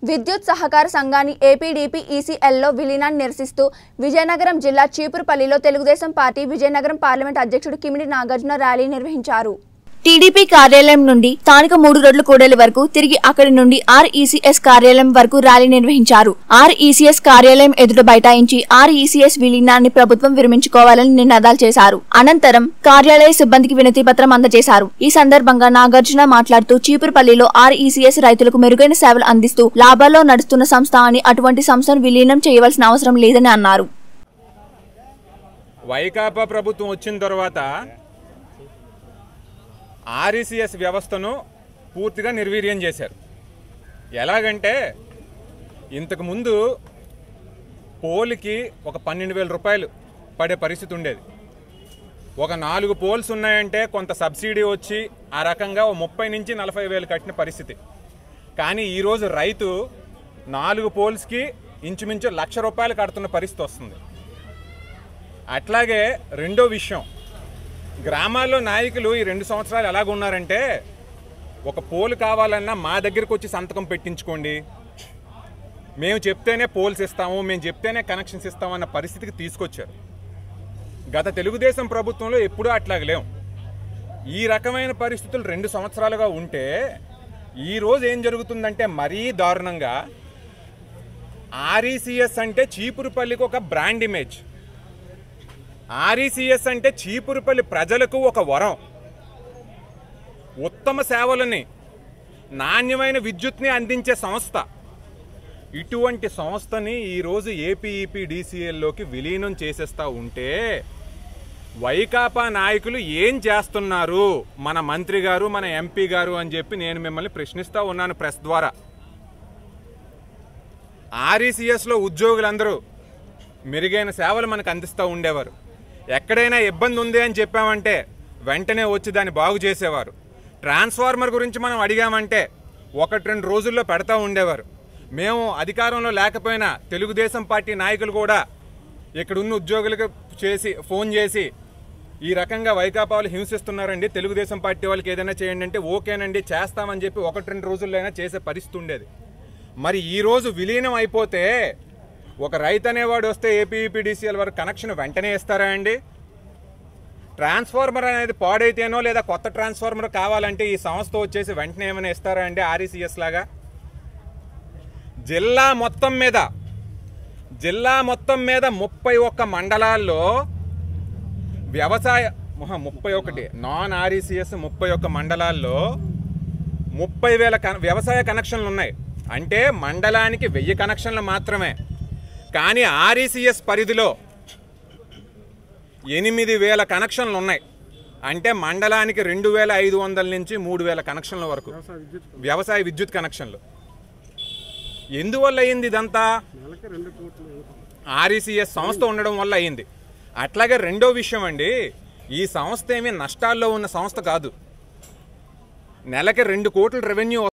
విద్యుత్ సహకార సంఘాన్ని ఏపీడీపీ ఈసీఎల్లో విలీనాన్ని నిరసిస్తూ విజయనగరం జిల్లా చీపురుపల్లిలో తెలుగుదేశం పార్టీ విజయనగరం పార్లమెంట్ అధ్యక్షుడు కిమిడి నాగార్జున ర్యాలీ నిర్వహించారు టీడీపీ కార్యాలయం నుండి స్థానిక మూడు రోడ్ల కూడలి వరకు తిరిగి అక్కడి నుండి ఆర్ఈసీఎస్ కార్యాలయం వరకు ర్యాలీ నిర్వహించారు ఆర్ఈసీఎస్ కార్యాలయం ఎదుట బైఠాయించి ఆర్ఈసీఎస్ విలీనాన్ని ప్రభుత్వం విరమించుకోవాలని నినాదాలు చేశారు అనంతరం కార్యాలయ సిబ్బందికి వినతి పత్రం అందజేశారు ఈ సందర్భంగా నాగార్జున మాట్లాడుతూ చీపురుపల్లిలో ఆర్ఈసీఎస్ రైతులకు మెరుగైన సేవలు అందిస్తూ లాభాల్లో నడుస్తున్న సంస్థ అని అటువంటి సంస్థను విలీనం చేయవలసిన అవసరం లేదని అన్నారు వైకాపా ప్రభుత్వం వచ్చిన తర్వాత ఆర్ఈసీఎస్ వ్యవస్థను పూర్తిగా నిర్వీర్యం చేశారు ఎలాగంటే ఇంతకు ముందు పోల్కి ఒక పన్నెండు వేల రూపాయలు పడే పరిస్థితి ఉండేది ఒక నాలుగు పోల్స్ ఉన్నాయంటే కొంత సబ్సిడీ వచ్చి ఆ రకంగా ఓ ముప్పై నుంచి నలభై వేలు కట్టిన పరిస్థితి కానీ ఈరోజు రైతు నాలుగు పోల్స్కి ఇంచుమించు లక్ష రూపాయలు కడుతున్న పరిస్థితి వస్తుంది అట్లాగే రెండో విషయం గ్రామాల్లో నాయకులు ఈ రెండు సంవత్సరాలు ఎలాగున్నారంటే ఒక పోలు కావాలన్నా మా దగ్గరికి వచ్చి సంతకం పెట్టించుకోండి మేము చెప్తేనే పోల్స్ ఇస్తాము మేము చెప్తేనే కనెక్షన్స్ ఇస్తాము అన్న పరిస్థితికి తీసుకొచ్చారు గత తెలుగుదేశం ప్రభుత్వంలో ఎప్పుడూ అట్లాగ లేవు ఈ రకమైన పరిస్థితులు రెండు సంవత్సరాలుగా ఉంటే ఈరోజు ఏం జరుగుతుందంటే మరీ దారుణంగా ఆర్ఈసిఎస్ అంటే చీపురుపల్లికి ఒక బ్రాండ్ ఇమేజ్ ఆర్ఈసిఎస్ అంటే చీపురుపల్లి ప్రజలకు ఒక వరం ఉత్తమ సేవలని నాణ్యమైన విద్యుత్ని అందించే సంస్థ ఇటువంటి సంస్థని ఈరోజు ఏపీఈపీ డీసీఎల్లోకి విలీనం చేసేస్తా ఉంటే వైకాపా నాయకులు ఏం చేస్తున్నారు మన మంత్రి గారు మన ఎంపీ గారు అని చెప్పి నేను మిమ్మల్ని ప్రశ్నిస్తా ఉన్నాను ప్రెస్ ద్వారా ఆర్ఈసిఎస్లో ఉద్యోగులందరూ మెరుగైన సేవలు మనకు అందిస్తూ ఉండేవారు ఎక్కడైనా ఇబ్బంది ఉంది అని చెప్పామంటే వెంటనే వచ్చి దాన్ని బాగు చేసేవారు ట్రాన్స్ఫార్మర్ గురించి మనం అడిగామంటే ఒకటి రెండు రోజుల్లో పెడతా ఉండేవారు మేము అధికారంలో లేకపోయినా తెలుగుదేశం పార్టీ నాయకులు కూడా ఇక్కడ ఉన్న ఉద్యోగులకు చేసి ఫోన్ చేసి ఈ రకంగా వైకాపా వాళ్ళు హింసిస్తున్నారండి తెలుగుదేశం పార్టీ వాళ్ళకి ఏదైనా చేయండి అంటే ఓకేనండి చేస్తామని చెప్పి ఒకటి రెండు రోజుల్లో అయినా చేసే పరిస్థితి ఉండేది మరి ఈ రోజు విలీనం అయిపోతే ఒక రైతు అనేవాడు వస్తే ఏపీఈపీడీసీఎల్ వరకు కనెక్షన్ వెంటనే ఇస్తారా అండి ట్రాన్స్ఫార్మర్ అనేది పాడైతేనో లేదా కొత్త ట్రాన్స్ఫార్మర్ కావాలంటే ఈ సంస్థ వచ్చేసి వెంటనే ఏమైనా ఇస్తారా అండి ఆర్ఈసీఎస్ లాగా జిల్లా మొత్తం మీద జిల్లా మొత్తం మీద ముప్పై ఒక్క మండలాల్లో వ్యవసాయ మహా, ముప్పై ఒకటి నాన్ ఆర్ఈసీఎస్ ముప్పై ఒక్క మండలాల్లో ముప్పై వేల కన- వ్యవసాయ కనెక్షన్లు ఉన్నాయి అంటే మండలానికి వెయ్యి కనెక్షన్లు మాత్రమే కానీ ఆర్ఈసీఎస్ పరిధిలో ఎనిమిది వేల కనెక్షన్లు ఉన్నాయి అంటే మండలానికి రెండు వేల ఐదు వందల నుంచి మూడు వేల కనెక్షన్ల వరకు వ్యవసాయ విద్యుత్ కనెక్షన్లు ఎందువల్ల అయింది ఇదంతా ఆర్ఈసీఎస్ సంస్థ ఉండడం వల్ల అయింది అట్లాగే రెండో విషయం అండి ఈ సంస్థ ఏమీ నష్టాల్లో ఉన్న సంస్థ కాదు నెలకి రెండు కోట్ల రెవెన్యూ